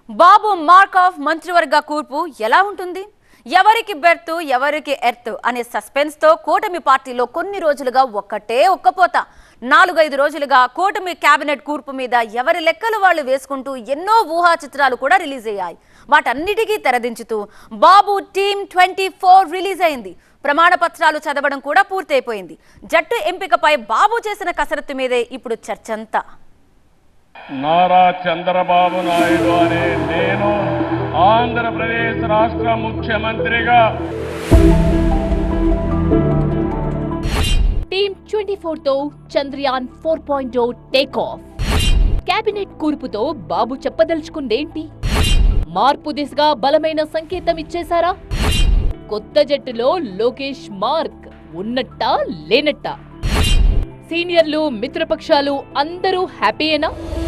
Babu mark of మంత్రివర్గ కూర్పు ఎలా ఉంటుంది ఎవరికి బెర్త్ ఎవరికి ఎర్త్ అనే సస్పెన్స్ తో కూటమి పార్టీలో కొన్ని రోజులుగా ఒక్కటే ఒక్కపోత నాలుగైదు రోజులుగా కూటమి కేబినెట్ కూర్పు మీద ఎవరి లెక్కలు వాళ్ళు వేసుకుంటూ ఎన్నో ఊహా చిత్రాలు కూడా రిలీజ్ అయ్యాయి వాటన్నిటికీ తెరదించుతూ Babu team twenty four release అయింది ప్రమాణ పత్రాలు చదవడం కూడా పూర్తయిపోయింది జట్టు ఎంపికపై బాబు చేసిన కసరత్తు మీదే ఇప్పుడు చర్చంతా నారా చంద్రబాబు నాయుడు అనే నేను ఆంధ్రప్రదేశ్ రాష్ట్ర ముఖ్యమంత్రిగా టీమ్ ట్వంటీ ఫోర్ తో Chandrayaan four point take off cabinet కూర్పుతో బాబు చెప్పదలుచుకుందేంటి మార్పు దిశగా బలమైన సంకేతం ఇచ్చేశారా కొత్త జట్టులో లోకేష్ మార్క్ ఉన్నట్టా లేనట్టా సీనియర్లు మిత్రపక్షాలు అందరూ హ్యాపీయేనా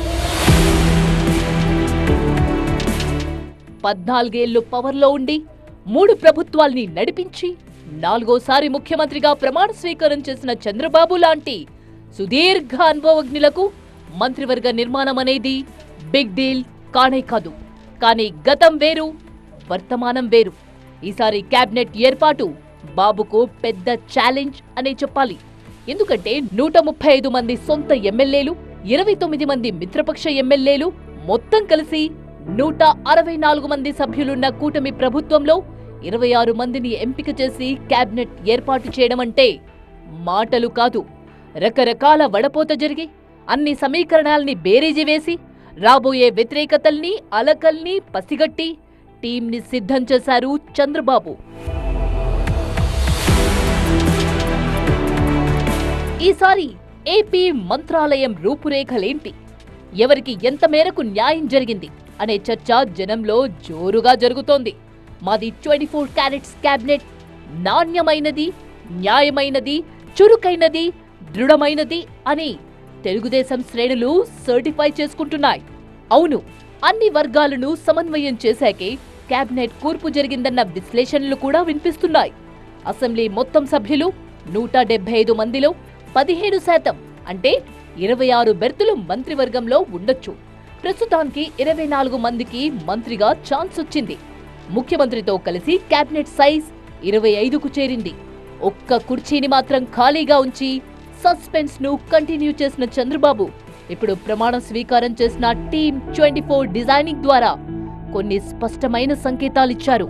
పద్నాలుగేళ్లు పవర్లో ఉండి మూడు ప్రభుత్వాల్ని నడిపించి నాలుగోసారి ముఖ్యమంత్రిగా ప్రమాణ స్వీకారం చేసిన చంద్రబాబు లాంటి సుదీర్ఘ అనుభవజ్ఞులకు మంత్రివర్గ నిర్మాణం అనేది బిగ్ డీల్ కానే కాదు కానీ గతం వేరు వర్తమానం వేరు ఈసారి కేబినెట్ ఏర్పాటు బాబుకు పెద్ద ఛాలెంజ్ అనే చెప్పాలి ఎందుకంటే నూట ముప్పై ఐదు మంది సొంత ఎమ్మెల్యేలు ఇరవై తొమ్మిది మంది మిత్రపక్ష ఎమ్మెల్యేలు మొత్తం కలిసి నూట అరవై నాలుగు మంది సభ్యులున్న కూటమి ప్రభుత్వంలో ఇరవై ఆరు మందిని ఎంపిక చేసి కేబినెట్ ఏర్పాటు చేయడం అంటే మాటలు కాదు రకరకాల వడపోత జరిగి అన్ని సమీకరణాల్ని బేరీజి వేసి రాబోయే వ్యతిరేకతల్ని అలకల్ని పసిగట్టి టీంని సిద్ధం చేశారు చంద్రబాబు ఈసారి ఏపీ మంత్రాలయం రూపురేఖలేంటి ఎవరికి ఎంత మేరకు న్యాయం జరిగింది అనే చర్చ జనంలో జోరుగా జరుగుతోంది మాది ట్వంటీ ఫోర్ క్యారెట్స్ క్యాబినెట్ నాణ్యమైనది న్యాయమైనది చురుకైనది దృఢమైనది అని తెలుగుదేశం శ్రేణులు సర్టిఫై చేసుకుంటున్నాయి అవును అన్ని వర్గాలను సమన్వయం చేశాకే కేబినెట్ కూర్పు జరిగిందన్న విశ్లేషణలు కూడా వినిపిస్తున్నాయి అసెంబ్లీ మొత్తం సభ్యులు నూట డెబ్బై ఐదు మందిలో పదిహేడు శాతం అంటే ఇరవై ఆరు బెర్తులు మంత్రివర్గంలో ఉండొచ్చు ప్రస్తుతానికి ఇరవై నాలుగు మందికి మంత్రిగా ఛాన్స్ వచ్చింది ముఖ్యమంత్రితో కలిసి కేబినెట్ సైజ్ ఇరవై ఐదుకు చేరింది ఒక్క కుర్చీని మాత్రం ఖాళీగా ఉంచి సస్పెన్స్ ను కంటిన్యూ చేసిన చంద్రబాబు ఇప్పుడు ప్రమాణ స్వీకారం చేసిన టీమ్ ట్వంటీ ఫోర్ డిజైనింగ్ ద్వారా కొన్ని స్పష్టమైన సంకేతాలిచ్చారు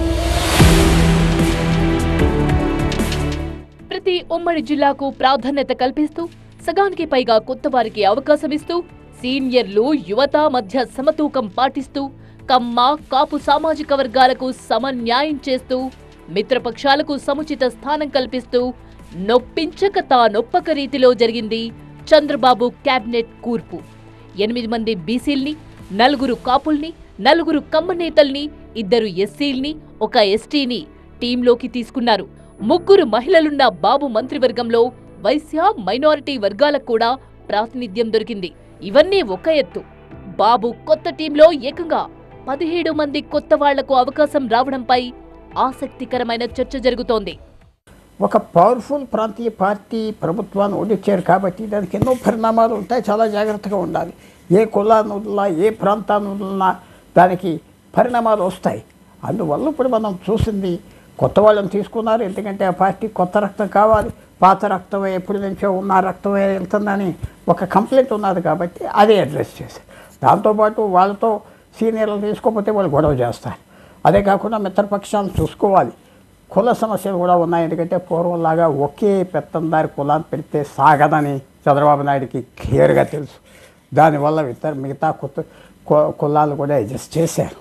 ప్రతి ఉమ్మడి జిల్లాకు ప్రాధాన్యత కల్పిస్తూ సగానికి పైగా కొత్త వారికి అవకాశం ఇస్తూ సీనియర్లు యువత మధ్య సమతూకం పాటిస్తూ కమ్మ కాపు సామాజిక వర్గాలకు సమన్యాయం చేస్తూ మిత్రపక్షాలకు సముచిత స్థానం కల్పిస్తూ నొప్పించక తానొప్పక రీతిలో జరిగింది చంద్రబాబు కేబినెట్ కూర్పు ఎనిమిది మంది బీసీల్ని నలుగురు కాపుల్ని నలుగురు కమ్మ నేతల్ని ఇద్దరు ఎస్సీల్ని ఒక ఎస్టీని టీంలోకి తీసుకున్నారు ముగ్గురు మహిళలున్న బాబు మంత్రివర్గంలో వైశ్య మైనారిటీ వర్గాలకు కూడా ప్రాతినిధ్యం దొరికింది ఇవన్నీ ఒక ఎత్తు బాబు కొత్త టీంలో ఏకంగా పదిహేడు మంది కొత్త వాళ్లకు అవకాశం రావడంపై ఆసక్తికరమైన చర్చ జరుగుతోంది ఒక పవర్ఫుల్ ప్రాంతీయ పార్టీ ప్రభుత్వాన్ని ఓడించారు కాబట్టి దానికి ఎన్నో పరిణామాలు ఉంటాయి చాలా జాగ్రత్తగా ఉండాలి ఏ కులాన్ని వదిలినా ఏ ప్రాంతాన్ని వదిలినా దానికి పరిణామాలు వస్తాయి అందువల్ల ఇప్పుడు మనం చూసింది కొత్త వాళ్ళని తీసుకున్నారు ఎందుకంటే ఆ పార్టీ కొత్త రక్తం కావాలి పాత రక్తమే ఎప్పటి నుంచో ఉన్న రక్తమే వెళ్తుందని ఒక కంప్లైంట్ ఉన్నది కాబట్టి అదే అడ్రస్ చేశారు దాంతోపాటు వాళ్ళతో సీనియర్లు తీసుకోకపోతే వాళ్ళు గొడవ చేస్తారు అదే కాకుండా మిత్రపక్షాలను చూసుకోవాలి కుల సమస్యలు కూడా ఉన్నాయి ఎందుకంటే పూర్వంలాగా ఒకే పెత్తందారి కులాన్ని పెడితే సాగదని చంద్రబాబు నాయుడికి క్లియర్గా తెలుసు దానివల్ల ఇతర మిగతా కొత్త కు- కులాలు కూడా అడ్జస్ట్ చేశారు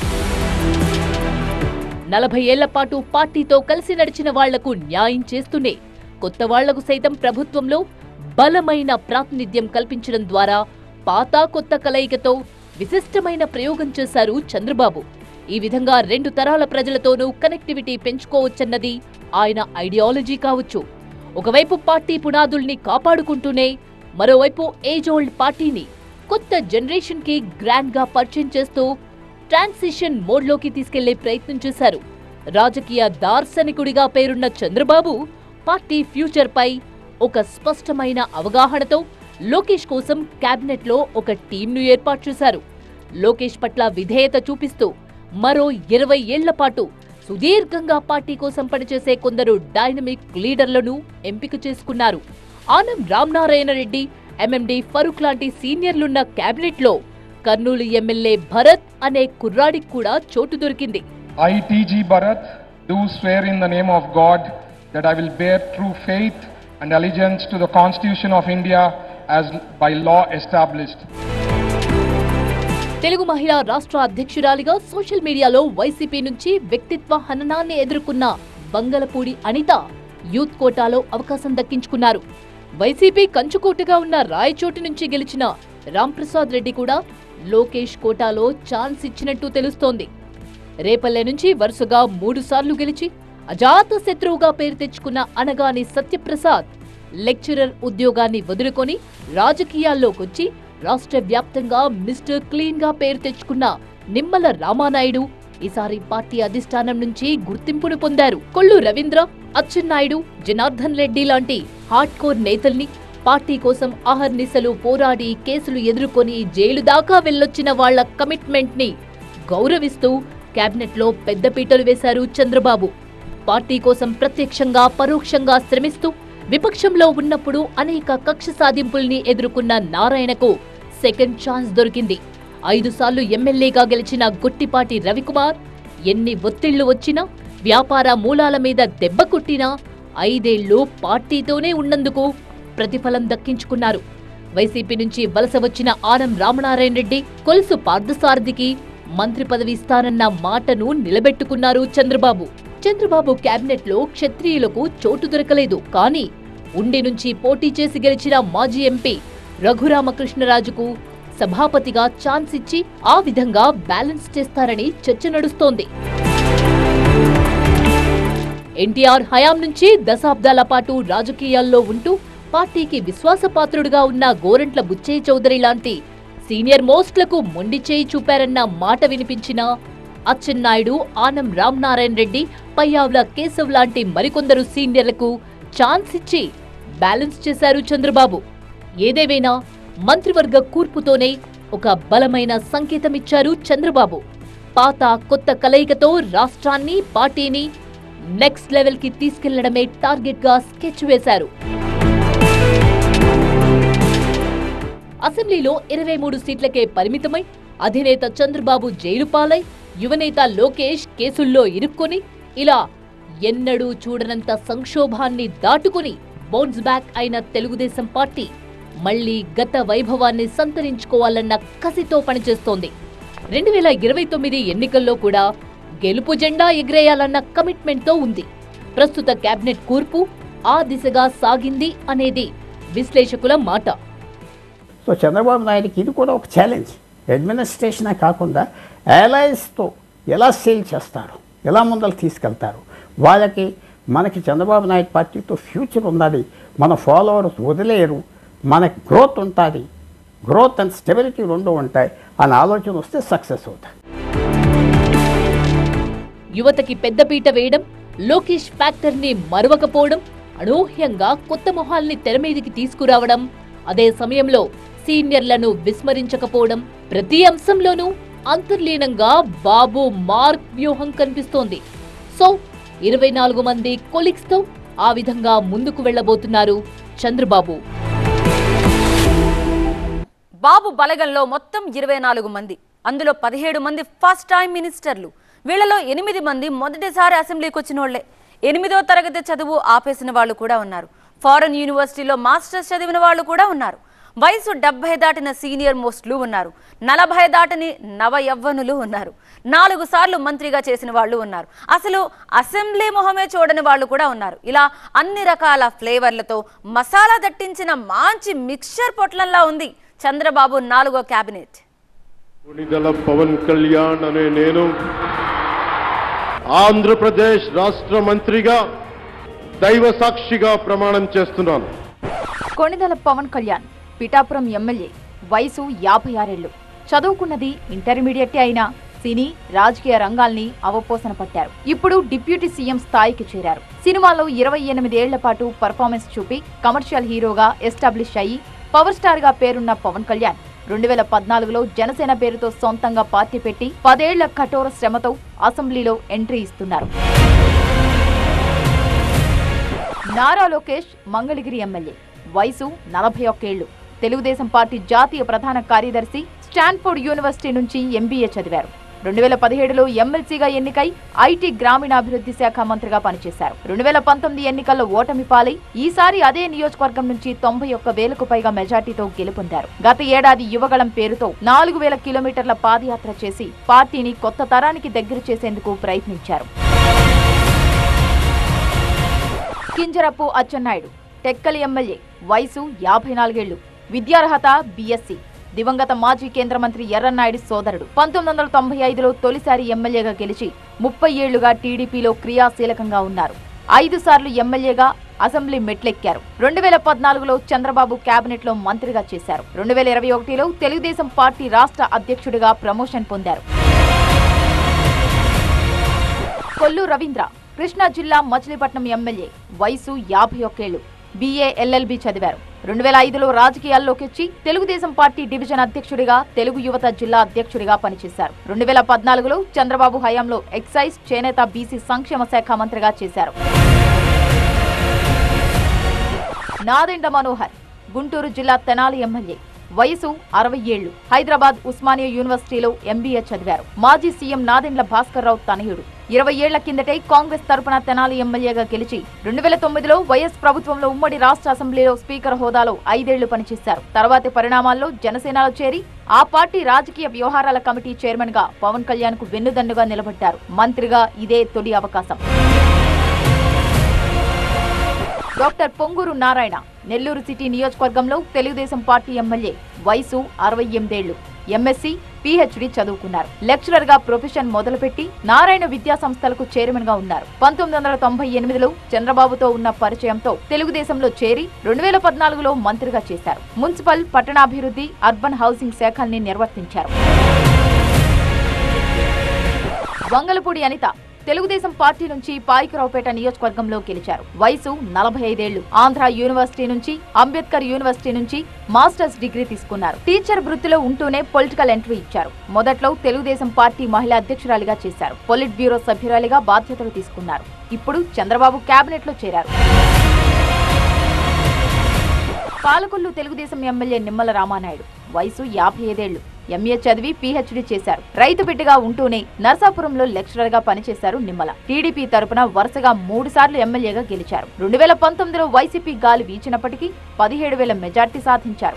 నలభై ఏళ్ల పాటు పార్టీతో కలిసి నడిచిన వాళ్లకు న్యాయం చేస్తూనే కొత్త వాళ్లకు సైతం ప్రభుత్వంలో బలమైన ప్రాతినిధ్యం కల్పించడం ద్వారా పాత కొత్త కలయికతో విశిష్టమైన ప్రయోగం చేశారు చంద్రబాబు ఈ విధంగా రెండు తరాల ప్రజలతోనూ కనెక్టివిటీ పెంచుకోవచ్చన్నది ఆయన ఐడియాలజీ కావచ్చు ఒకవైపు పార్టీ పునాదుల్ని కాపాడుకుంటూనే మరోవైపు ఏజ్ ఓల్డ్ పార్టీని కొత్త జనరేషన్ కి గ్రాండ్ గా పరిచయం చేస్తూ ట్రాన్సిషన్ మోడ్లోకి తీసుకెళ్లే ప్రయత్నం చేశారు రాజకీయ దార్శనికుడిగా పేరున్న చంద్రబాబు పార్టీ ఫ్యూచర్ పై ఒక స్పష్టమైన అవగాహనతో లోకేష్ కోసం కేబినెట్ లో ఒక టీంను ఏర్పాటు చేశారు లోకేష్ పట్ల విధేయత చూపిస్తూ మరో ఇరవై ఏళ్ల పాటు సుదీర్ఘంగా పార్టీ కోసం పనిచేసే కొందరు డైనమిక్ లీడర్లను ఎంపిక చేసుకున్నారు ఆనం రామనారాయణ రెడ్డి ఎంఎండి ఫరూక్ లాంటి సీనియర్లున్న కేబినెట్లో కర్నూలు ఎమ్మెల్యే భరత్ అనే కుర్రాడికి కూడా చోటు దొరికింది I, T.G. Bharat, do swear in the name of God that I will bear true faith and allegiance to the Constitution of India as by law established. Telugu మహిళా రాష్ట్ర అధ్యక్షురాలిగా సోషల్ మీడియాలో వైసీపీ నుంచి వ్యక్తిత్వ హననాన్ని ఎదుర్కొన్న బంగలపూడి అనిత యూత్ కోటాలో అవకాశం దక్కించుకున్నారు వైసీపీ కంచుకోటగా ఉన్న రాయచోటి నుంచి గెలిచిన రాంప్రసాద్ రెడ్డి కూడా లోకేష్ కోటాలో ఛాన్స్ ఇచ్చినట్టు తెలుస్తోంది రేపల్లె నుంచి వరుసగా మూడు సార్లు గెలిచి అజాత శత్రువుగా పేరు తెచ్చుకున్న అనగాని సత్యప్రసాద్ లెక్చరర్ ఉద్యోగాన్ని వదులుకొని రాజకీయాల్లోకొచ్చి రాష్ట్ర వ్యాప్తంగా మిస్టర్ క్లీన్ గా పేరు తెచ్చుకున్న నిమ్మల రామానాయుడు ఈసారి పార్టీ అధిష్టానం నుంచి గుర్తింపును పొందారు కొల్లు రవీంద్ర అచ్చెన్నాయుడు జనార్దన్ రెడ్డి లాంటి హార్డ్ కోర్ నేతల్ని పార్టీ కోసం అహర్నిశలు పోరాడి కేసులు ఎదుర్కొని జైలు దాకా వెళ్ళొచ్చిన వాళ్ల కమిట్మెంట్ ని గౌరవిస్తూ కేబినెట్లో పెద్దపీటలు వేశారు చంద్రబాబు పార్టీ కోసం ప్రత్యక్షంగా పరోక్షంగా శ్రమిస్తూ విపక్షంలో ఉన్నప్పుడు అనేక కక్ష సాధింపుల్ని ఎదుర్కొన్న నారాయణకు సెకండ్ ఛాన్స్ దొరికింది ఐదు సార్లు ఎమ్మెల్యేగా గెలిచిన గుట్టిపాటి రవికుమార్ ఎన్ని ఒత్తిళ్లు వచ్చినా వ్యాపార మూలాల మీద దెబ్బ కొట్టినా ఐదేళ్లు పార్టీతోనే ఉన్నందుకు ప్రతిఫలం దక్కించుకున్నారు వైసీపీ నుంచి వలస వచ్చిన ఆనం రామనారాయణ రెడ్డి కొలుసు పార్థసారథికి మంత్రి పదవి ఇస్తానన్న మాటను నిలబెట్టుకున్నారు చంద్రబాబు చంద్రబాబు కేబినెట్ లో క్షత్రియులకు చోటు దొరకలేదు కానీ ఉండి నుంచి పోటీ చేసి గెలిచిన మాజీ ఎంపీ రఘురామకృష్ణరాజుకు సభాపతిగా ఛాన్స్ ఇచ్చి ఆ విధంగా బ్యాలెన్స్ చేస్తారని చర్చ నడుస్తోంది ఎన్టీఆర్ హయాం నుంచి దశాబ్దాల పాటు రాజకీయాల్లో ఉంటూ పార్టీకి విశ్వాసపాత్రుడుగా ఉన్న గోరంట్ల బుచ్చయ్య చౌదరి లాంటి సీనియర్ మోస్ట్లకు మొండి చేయి చూపారన్న మాట వినిపించిన అచ్చెన్నాయుడు ఆనం రామనారాయణ రెడ్డి పయ్యావుల కేశవ్ లాంటి మరికొందరు సీనియర్లకు ఛాన్స్ ఇచ్చి బ్యాలెన్స్ చేశారు చంద్రబాబు ఏదేవైనా మంత్రివర్గ కూర్పుతోనే ఒక బలమైన సంకేతమిచ్చారు చంద్రబాబు పాత కొత్త కలయికతో రాష్ట్రాన్ని పార్టీని నెక్స్ట్ లెవెల్ కి తీసుకెళ్లడమే టార్గెట్ గా స్కెచ్ వేశారు అసెంబ్లీలో ఇరవై మూడు సీట్లకే పరిమితమై అధినేత చంద్రబాబు జైలు పాలై యువనేత లోకేష్ కేసుల్లో ఇరుక్కొని ఇలా ఎన్నడూ చూడనంత సంక్షోభాన్ని దాటుకుని బౌన్స్ బ్యాక్ అయిన తెలుగుదేశం పార్టీ మళ్లీ గత వైభవాన్ని సంతరించుకోవాలన్న కసితో పనిచేస్తోంది రెండు వేల ఇరవై తొమ్మిది ఎన్నికల్లో కూడా గెలుపు జెండా ఎగిరేయాలన్న కమిట్మెంట్తో ఉంది ప్రస్తుత కేబినెట్ కూర్పు ఆ దిశగా సాగింది అనేది విశ్లేషకుల మాట సో చంద్రబాబు నాయుడుకి ఇది కూడా ఒక ఛాలెంజ్ అడ్మినిస్ట్రేషనే కాకుండా అలయన్స్తో ఎలా సేల్ చేస్తారు ఎలా ముందలు తీసుకెళ్తారు వాళ్ళకి మనకి చంద్రబాబు నాయుడు పార్టీతో ఫ్యూచర్ ఉన్నది మన ఫాలోవర్స్ వదిలేరు మనకి గ్రోత్ ఉంటుంది గ్రోత్ అండ్ స్టెబిలిటీ రెండు ఉంటాయి అనే ఆలోచన వస్తే సక్సెస్ అవుతాయి యువతకి పెద్దపీట వేయడం లోకేష్ ఫ్యాక్టర్ ని మరవకపోవడం అనూహ్యంగా కొత్త మొహాల్ని తెరమీదికి తీసుకురావడం అదే సమయంలో సీనియర్లను విస్మరించకపోవడం ప్రతి అంశంలోనూ అంతర్లీనంగా బాబు మార్క్ వ్యూహం కనిపిస్తోంది సో ఇరవై నాలుగు మంది కొలీగ్స్ తో ఆ విధంగా ముందుకు వెళ్లబోతున్నారు చంద్రబాబు బాబు బలగంలో మొత్తం ఇరవై నాలుగు మంది అందులో పదిహేడు మంది ఫస్ట్ టైం మినిస్టర్లు వీళ్ళలో ఎనిమిది మంది మొదటిసారి అసెంబ్లీకి వచ్చిన వాళ్లే ఎనిమిదో తరగతి చదువు ఆపేసిన వాళ్ళు కూడా ఉన్నారు ఫారెన్ యూనివర్సిటీలో మాస్టర్స్ చదివిన వాళ్ళు కూడా ఉన్నారు వయసు డెబ్బై దాటిన సీనియర్ మోస్ట్లు ఉన్నారు నలభై దాటని నవ యవ్వనులు ఉన్నారు నాలుగు సార్లు మంత్రిగా చేసిన వాళ్ళు ఉన్నారు అసలు అసెంబ్లీ మొహమే చూడని వాళ్ళు కూడా ఉన్నారు ఇలా అన్ని రకాల ఫ్లేవర్లతో మసాలా దట్టించిన మంచి మిక్చర్ పొట్లంలా ఉంది చంద్రబాబు నాలుగో కేబినెట్ కొణిదల పవన్ కళ్యాణ్ అనే నేను ఆంధ్రప్రదేశ్ రాష్ట్ర మంత్రిగా దైవ సాక్షిగా ప్రమాణం చేస్తున్నాను కొణిదల పవన్ కళ్యాణ్ పిఠాపురం ఎమ్మెల్యే వయసు యాభై ఆరేళ్లు చదువుకున్నది ఇంటర్మీడియట్ అయినా సినీ రాజకీయ రంగాల్ని అవపోసన పట్టారు ఇప్పుడు డిప్యూటీ సీఎం స్థాయికి చేరారు సినిమాలో ఇరవై ఎనిమిది ఏళ్ల పాటు పర్ఫార్మెన్స్ చూపి కమర్షియల్ హీరోగా ఎస్టాబ్లిష్ అయ్యి పవర్ స్టార్ గా పేరున్న పవన్ కళ్యాణ్ రెండు వేల పద్నాలుగులో జనసేన పేరుతో సొంతంగా పార్టీ పెట్టి పదేళ్ల కఠోర శ్రమతో అసెంబ్లీలో ఎంట్రీ ఇస్తున్నారు నారా లోకేష్ మంగళగిరి ఎమ్మెల్యే వయసు నలభై ఒక్కేళ్లు తెలుగుదేశం పార్టీ జాతీయ ప్రధాన కార్యదర్శి స్టాన్ఫోర్డ్ యూనివర్సిటీ నుంచి ఎంబీఏ చదివారు రెండు వేల పదిహేడులో ఎమ్మెల్సీగా ఎన్నికై ఐటీ గ్రామీణాభివృద్ధి శాఖ మంత్రిగా పనిచేశారు రెండు వేల పంతొమ్మిది ఎన్నికల్లో ఓటమి పాలై ఈసారి అదే నియోజకవర్గం నుంచి తొంభై ఒక్క వేలకు పైగా మెజార్టీతో గెలుపొందారు గత ఏడాది యువగళం పేరుతో నాలుగు వేల కిలోమీటర్ల పాదయాత్ర చేసి పార్టీని కొత్త తరానికి దగ్గర చేసేందుకు ప్రయత్నించారు కింజరపు అచ్చెన్నాయుడు టెక్కలి ఎమ్మెల్యే వయసు యాభై నాలుగేళ్లు విద్యార్హత బీఎస్సీ దివంగత మాజీ కేంద్ర మంత్రి ఎర్రన్నాయుడు సోదరుడు పంతొమ్మిది వందల తొంభై ఐదులో తొలిసారి ఎమ్మెల్యేగా గెలిచి ముప్పై ఏళ్లుగా టీడీపీలో క్రియాశీలకంగా ఉన్నారు ఐదు సార్లు ఎమ్మెల్యేగా అసెంబ్లీ మెట్లెక్కారు రెండు వేల పద్నాలుగులో చంద్రబాబు కేబినెట్ లో మంత్రిగా చేశారు రెండు వేల ఇరవై ఒకటిలో తెలుగుదేశం పార్టీ రాష్ట్ర అధ్యక్షుడిగా ప్రమోషన్ పొందారు కొల్లు రవీంద్ర కృష్ణా జిల్లా మచిలీపట్నం ఎమ్మెల్యే వయసు యాభై ఒక్కేళ్లు బీఏ ఎల్ఎల్బి చదివారు రెండు వేల ఐదులో రాజకీయాల్లోకి వచ్చి తెలుగుదేశం పార్టీ డివిజన్ అధ్యక్షుడిగా తెలుగు యువత జిల్లా అధ్యక్షుడిగా పనిచేశారు రెండు వేల పద్నాలుగులో చంద్రబాబు హయాంలో ఎక్సైజ్ చేనేత బీసీ సంక్షేమ శాఖ మంత్రిగా చేశారు నాదెండ మనోహర్ గుంటూరు జిల్లా తెనాలి ఎమ్మెల్యే వయసు అరవై ఏళ్లు హైదరాబాద్ ఉస్మానియా యూనివర్సిటీలో ఎంబీఏ చదివారు మాజీ సీఎం నాదెండ్ల భాస్కర్ రావు తనయుడు ఇరవై ఏళ్ల కిందటే కాంగ్రెస్ తరపున తెనాలి ఎమ్మెల్యేగా గెలిచి రెండు వేల తొమ్మిదిలో వైఎస్ ప్రభుత్వంలో ఉమ్మడి రాష్ట్ర అసెంబ్లీలో స్పీకర్ హోదాలో ఐదేళ్లు పనిచేశారు తర్వాతి పరిణామాల్లో జనసేనలో చేరి ఆ పార్టీ రాజకీయ వ్యవహారాల కమిటీ చైర్మన్ గా పవన్ కళ్యాణ్ కు వెన్నుదన్నుగా నిలబడ్డారు మంత్రిగా ఇదే తొలి అవకాశం డాక్టర్ పొంగూరు నారాయణ నెల్లూరు సిటీ నియోజకవర్గంలో తెలుగుదేశం పార్టీ ఎమ్మెల్యే వయసు అరవై ఎనిమిదేళ్లు ఎంఎస్సీ పీహెచ్డీ చదువుకున్నారు లెక్చరర్ గా ప్రొఫెషన్ మొదలుపెట్టి నారాయణ విద్యా సంస్థలకు చైర్మన్ గా ఉన్నారు పంతొమ్మిది వందల తొంభై ఎనిమిదిలో చంద్రబాబుతో ఉన్న పరిచయంతో తెలుగుదేశంలో చేరి రెండు వేల పద్నాలుగులో మంత్రిగా చేశారు మున్సిపల్ పట్టణాభివృద్ధి అర్బన్ హౌసింగ్ శాఖల్ని నిర్వర్తించారు వంగలపూడి అనిత తెలుగుదేశం పార్టీ నుంచి పాయికరావుపేట నియోజకవర్గంలో గెలిచారు వయసు నలభై ఐదేళ్లు ఆంధ్ర యూనివర్సిటీ నుంచి అంబేద్కర్ యూనివర్సిటీ నుంచి మాస్టర్స్ డిగ్రీ తీసుకున్నారు టీచర్ వృత్తిలో ఉంటూనే పొలిటికల్ ఎంట్రీ ఇచ్చారు మొదట్లో తెలుగుదేశం పార్టీ మహిళా అధ్యక్షురాలిగా చేశారు పొలిట్ బ్యూరో సభ్యురాలిగా బాధ్యతలు తీసుకున్నారు ఇప్పుడు చంద్రబాబు కేబినెట్ లో చేరారు పాలకొల్లు తెలుగుదేశం ఎమ్మెల్యే నిమ్మల రామానాయుడు వయసు యాభై ఐదేళ్లు ఎంఏ చదివి పీహెచ్డీ చేశారు రైతు బిడ్డగా ఉంటూనే నర్సాపురంలో లెక్చరర్ గా పనిచేశారు నిమ్మల టీడీపీ తరపున వరుసగా మూడు సార్లు ఎమ్మెల్యేగా గెలిచారు రెండు వేల పంతొమ్మిదిలో వైసీపీ గాలి వీచినప్పటికీ పదిహేడు వేల మెజార్టీ సాధించారు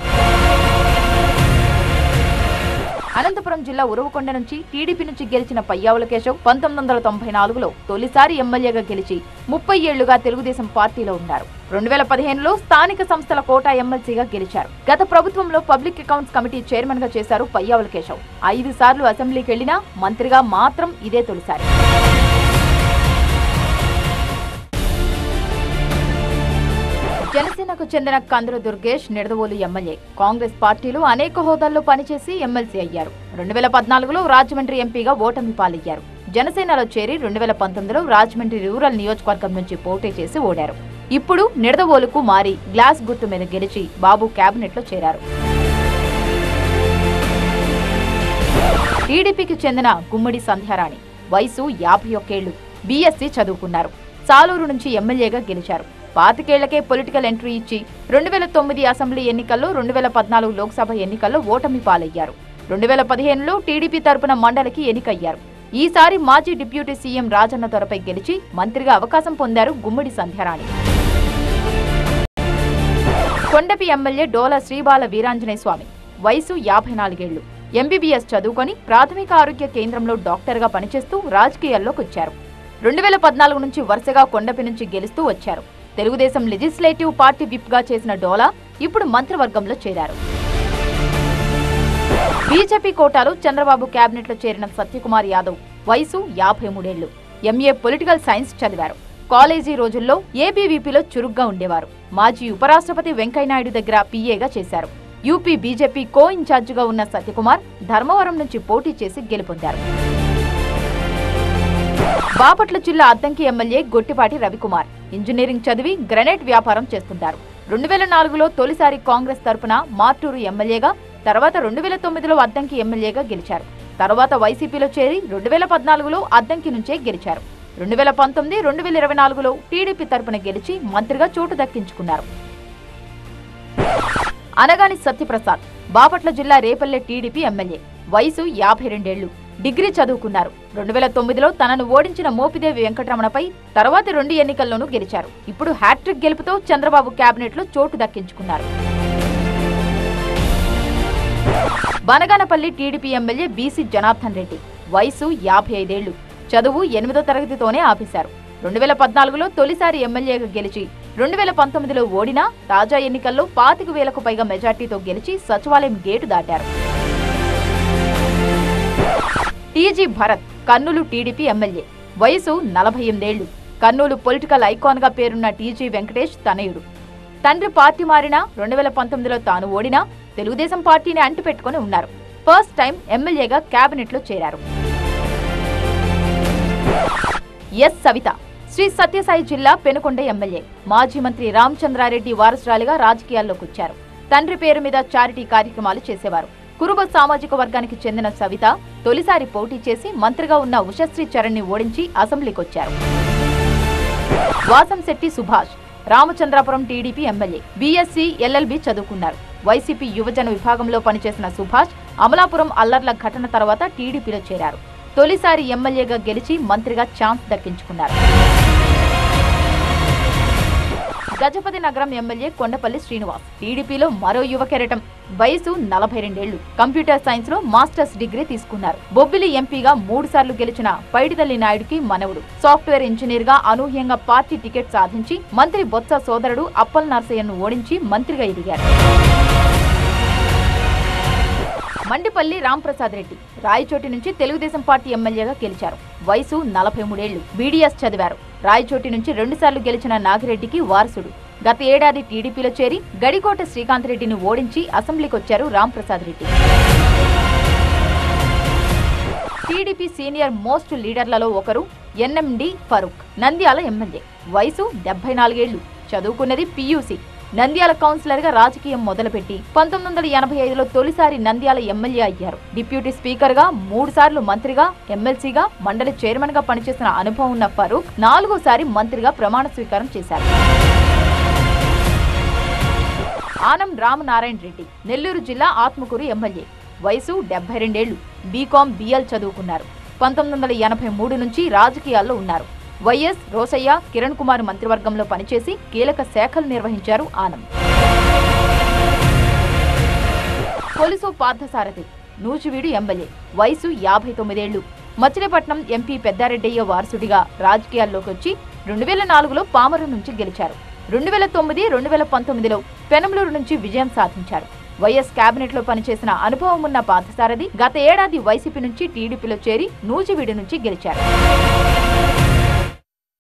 అనంతపురం జిల్లా ఉరవకొండ నుంచి టీడీపీ నుంచి గెలిచిన పయ్యావుల కేశవ్ పంతొమ్మిది వందల తొంభై నాలుగులో తొలిసారి ఎమ్మెల్యేగా గెలిచి ముప్పై ఏళ్లుగా తెలుగుదేశం పార్టీలో ఉన్నారు రెండు వేల పదిహేనులో స్థానిక సంస్థల కోటా ఎమ్మెల్సీగా గెలిచారు గత ప్రభుత్వంలో పబ్లిక్ అకౌంట్స్ కమిటీ చైర్మన్ గా చేశారు పయ్యావుల కేశవ్ ఐదు సార్లు అసెంబ్లీకి వెళ్లినా మంత్రిగా మాత్రం ఇదే తొలిసారి జనసేనకు చెందిన కందుల దుర్గేష్ నిడదవోలు ఎమ్మెల్యే కాంగ్రెస్ పార్టీలో అనేక హోదాల్లో పనిచేసి ఎమ్మెల్సీ అయ్యారు రెండు వేల పద్నాలుగులో రాజమండ్రి ఎంపీగా ఓటమి పాలయ్యారు జనసేనలో చేరి రెండు వేల పంతొమ్మిదిలో రాజమండ్రి రూరల్ నియోజకవర్గం నుంచి పోటీ చేసి ఓడారు ఇప్పుడు నిడదవోలుకు మారి గ్లాస్ గుర్తు మీద గెలిచి బాబు కేబినెట్ లో చేరారు టీడీపీకి చెందిన గుమ్మడి సంధ్యారాణి వయసు యాభై ఒక్కేళ్లు బీఎస్సీ చదువుకున్నారు సాలూరు నుంచి ఎమ్మెల్యేగా గెలిచారు పాతికేళ్లకే పొలిటికల్ ఎంట్రీ ఇచ్చి రెండు వేల తొమ్మిది అసెంబ్లీ ఎన్నికల్లో రెండు వేల పద్నాలుగు లోక్సభ ఎన్నికల్లో ఓటమి పాలయ్యారు రెండు వేల పదిహేనులో టీడీపీ తరపున మండలికి ఎన్నికయ్యారు ఈసారి మాజీ డిప్యూటీ సీఎం రాజన్న త్వరపై గెలిచి మంత్రిగా అవకాశం పొందారు గుమ్మడి సంధ్యారాణి కొండపి ఎమ్మెల్యే డోల శ్రీబాల వీరాంజనేయ స్వామి వయసు యాభై నాలుగేళ్లు ఎంబీబీఎస్ చదువుకొని ప్రాథమిక ఆరోగ్య కేంద్రంలో డాక్టర్గా పనిచేస్తూ రాజకీయాల్లోకి వచ్చారు రెండు వేల పద్నాలుగు నుంచి వరుసగా కొండపి నుంచి గెలుస్తూ వచ్చారు తెలుగుదేశం లెజిస్లేటివ్ పార్టీ విప్ గా చేసిన డోలా ఇప్పుడు మంత్రివర్గంలో చేరారు బీజేపీ కోటాలో చంద్రబాబు కేబినెట్ లో చేరిన సత్యకుమార్ యాదవ్ వయసు యాభై మూడేళ్లు ఎంఏ పొలిటికల్ సైన్స్ చదివారు కాలేజీ రోజుల్లో ఏబీవీపీలో చురుగ్గా ఉండేవారు మాజీ ఉపరాష్ట్రపతి వెంకయ్యనాయుడు దగ్గర పీఏగా చేశారు యూపీ బీజేపీ కో ఇన్ఛార్జిగా ఉన్న సత్యకుమార్ ధర్మవరం నుంచి పోటీ చేసి గెలుపొందారు బాపట్ల జిల్లా అద్దంకి ఎమ్మెల్యే గొట్టిపాటి రవికుమార్ ఇంజనీరింగ్ చదివి గ్రనైట్ వ్యాపారం చేస్తుంటారు రెండు వేల నాలుగులో తొలిసారి కాంగ్రెస్ తరపున మార్టూరు ఎమ్మెల్యేగా తర్వాత రెండు వేల తొమ్మిదిలో అద్దంకి ఎమ్మెల్యేగా గెలిచారు తర్వాత వైసీపీలో చేరి రెండు వేల పద్నాలుగులో అద్దంకి నుంచే గెలిచారు రెండు వేల పంతొమ్మిది రెండు వేల ఇరవై నాలుగులో టీడీపీ తరపున గెలిచి మంత్రిగా చోటు దక్కించుకున్నారు అనగాని సత్యప్రసాద్ బాపట్ల జిల్లా రేపల్లె టీడీపీ ఎమ్మెల్యే వయసు యాభై రెండేళ్లు డిగ్రీ చదువుకున్నారు రెండు వేల తొమ్మిదిలో తనను ఓడించిన మోపిదేవి వెంకటరమణపై తర్వాతి రెండు ఎన్నికల్లోనూ గెలిచారు ఇప్పుడు హ్యాట్రిక్ గెలుపుతో చంద్రబాబు కేబినెట్లో చోటు దక్కించుకున్నారు Banaganapalle TDP MLA BC Janardhan Reddy వయసు యాభై ఐదేళ్లు చదువు ఎనిమిదో తరగతితోనే ఆపేశారు రెండు వేల పద్నాలుగులో తొలిసారి ఎమ్మెల్యేగా గెలిచి రెండు వేల పంతొమ్మిదిలో ఓడినా తాజా ఎన్నికల్లో పాతిక వేలకు పైగా మెజార్టీతో గెలిచి సచివాలయం గేటు దాటారు TG Bharath Kurnool TDP MLA వయసు నలభై ఎనిమిదేళ్లు కర్నూలు పొలిటికల్ ఐకాన్ గా పేరున్న టీజీ వెంకటేష్ తనయుడు తండ్రి పార్టీ మారినా రెండు వేల పంతొమ్మిదిలో తాను ఓడినా తెలుగుదేశం పార్టీని అంటిపెట్టుకుని ఉన్నారు ఫస్ట్ టైం ఎమ్మెల్యేగా కేబినెట్లో చేరారు ఎస్ సవిత శ్రీ సత్యసాయి జిల్లా పెనుకొండ ఎమ్మెల్యే మాజీ మంత్రి రామచంద్రారెడ్డి వారసురాలిగా రాజకీయాల్లోకి వచ్చారు తండ్రి పేరు మీద చారిటీ కార్యక్రమాలు చేసేవారు కురుబ సామాజిక వర్గానికి చెందిన సవిత తొలిసారి పోటీ చేసి మంత్రిగా ఉన్న ఉషశ్రీ చరణ్ ని ఓడించి అసెంబ్లీకొచ్చారు Vasamsetti Subhash Ramachandrapuram TDP MLA BSc LLB చదువుకున్నారు వైసీపీ యువజన విభాగంలో పనిచేసిన సుభాష్ అమలాపురం అల్లర్ల ఘటన తర్వాత టీడీపీలో చేరారు తొలిసారి ఎమ్మెల్యేగా గెలిచి మంత్రిగా ఛాన్స్ దక్కించుకున్నారు గజపతి నగరం ఎమ్మెల్యే కొండపల్లి శ్రీనివాస్ టీడీపీలో మరో యువ కెరటం వయసు నలభై రెండేళ్లు కంప్యూటర్ సైన్స్ లో మాస్టర్స్ డిగ్రీ తీసుకున్నారు బొబ్బిలి ఎంపీగా మూడు సార్లు గెలిచిన పైడితల్లి నాయుడుకి మనవుడు సాఫ్ట్వేర్ ఇంజనీర్ గా అనూహ్యంగా పార్టీ టికెట్ సాధించి మంత్రి బొత్స సోదరుడు అప్పల్ నర్సయ్యను ఓడించి మంత్రిగా ఎదిగారు మండిపల్లి రాంప్రసాద్ రెడ్డి రాయచోటి నుంచి తెలుగుదేశం పార్టీ ఎమ్మెల్యేగా గెలిచారు వయసు నలభై మూడేళ్లు బీడీఎస్ చదివారు రాయచోటి నుంచి రెండుసార్లు గెలిచిన నాగిరెడ్డికి వారసుడు గత ఏడాది టీడీపీలో చేరి గడికోట శ్రీకాంత్ రెడ్డిని ఓడించి అసెంబ్లీకి వచ్చారు Ramprasad Reddy TDP senior most లీడర్లలో ఒకరు ఎన్ఎండి ఫరూక్ నంద్యాల ఎమ్మెల్యే వయసు డెబ్బై నాలుగేళ్లు చదువుకున్నది పీయూసీ నంద్యాల కౌన్సిలర్ గా రాజకీయం మొదలుపెట్టి పంతొమ్మిది వందల ఎనభై ఐదులో తొలిసారి నంద్యాల ఎమ్మెల్యే అయ్యారు డిప్యూటీ స్పీకర్ గా మూడు సార్లు మంత్రిగా ఎమ్మెల్సీగా మండలి చైర్మన్ గా పనిచేసిన అనుభవం ఉన్న ఫరూక్ నాలుగోసారి మంత్రిగా ప్రమాణ స్వీకారం చేశారు ఆనం రామనారాయణ రెడ్డి నెల్లూరు జిల్లా ఆత్మకూరు ఎమ్మెల్యే వయసు డెబ్బై రెండేళ్లు బీకాం బిఎల్ చదువుకున్నారు పంతొమ్మిది వందల ఎనభై మూడు నుంచి రాజకీయాల్లో ఉన్నారు వైఎస్ రోసయ్య కిరణ్ కుమార్ మంత్రివర్గంలో పనిచేసి కీలక శాఖలు నిర్వహించారు ఆనం కొలుసు పార్థసారథి నూజివీడు ఎమ్మెల్యే వయసు యాభై తొమ్మిదేళ్లు మచిలీపట్నం ఎంపీ పెద్దారెడ్డయ్య వారసుడిగా రాజకీయాల్లోకి వచ్చి రెండు వేల నాలుగులో పామరు నుంచి గెలిచారు రెండు వేల తొమ్మిది రెండు వేల పంతొమ్మిదిలో పెనంలూరు నుంచి విజయం సాధించారు వైఎస్ కేబినెట్ లో పనిచేసిన అనుభవం ఉన్న పార్థసారథి గత ఏడాది వైసీపీ నుంచి టీడీపీలో చేరి నూజివీడు నుంచి గెలిచారు